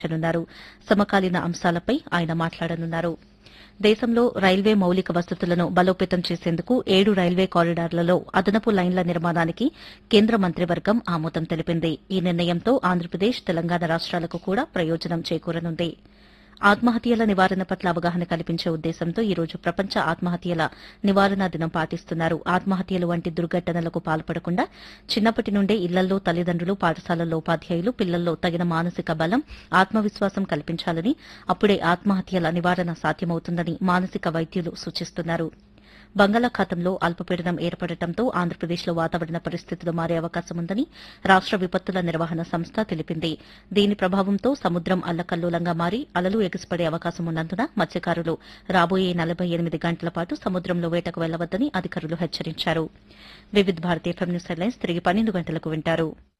చనున్నారు సమకాలీన అంశాలపై ఆయన మాట్లాడనున్నారు దేశంలో రైల్వే మౌలిక వసతులను బలోపేతం చేసేందుకు ఏడు రైల్వే కారిడార్లలో అదనపు లైన్ల నిర్మాణానికి కేంద్ర మంత్రివర్గం ఆమోదం తెలిపింది ఈ నిర్ణయంతో ఆంధ్రప్రదేశ్ తెలంగాణ రాష్ట్రాలకు కూడా ప్రయోజనం చేకూరనుంది ఆత్మహత్యల నివారణ పట్ల అవగాహన కల్పించే ఉద్దేశంతో ఈ రోజు ప్రపంచ ఆత్మహత్యల నివారణ దినం పాటిస్తున్నారు ఆత్మహత్యలు వంటి దుర్ఘటనలకు పాల్పడకుండా చిన్నప్పటి నుండే ఇళ్లలో తల్లిదండ్రులు పాఠశాలల్లో ఉపాధ్యాయులు పిల్లల్లో తగిన మానసిక బలం ఆత్మవిశ్వాసం కల్పించాలని అప్పుడే ఆత్మహత్యల నివారణ సాధ్యమవుతుందని మానసిక వైద్యులు సూచిస్తున్నారు బంగాళాఖాతంలో అల్పపీడనం ఏర్పడటంతో ఆంధ్రప్రదేశ్లో వాతావరణ పరిస్థితులు మారే అవకాశం ఉందని రాష్ట విపత్తుల నిర్వహణ సంస్థ తెలిపింది దీని ప్రభావంతో సముద్రం అల్లకల్లోలంగా మారి అలలు ఎగిసిపడే అవకాశం ఉన్నందున మత్స్యకారులు రాబోయే నలభై ఎనిమిది గంటల పాటు సముద్రంలో వేటకు వెళ్లవద్దని అధికారులు హెచ్చరించారు వివిధ భారతీయ ఫెమ్ న్యూస్ హెడ్లైన్స్ తిరిగి పన్నెండు గంటలకు వింటారు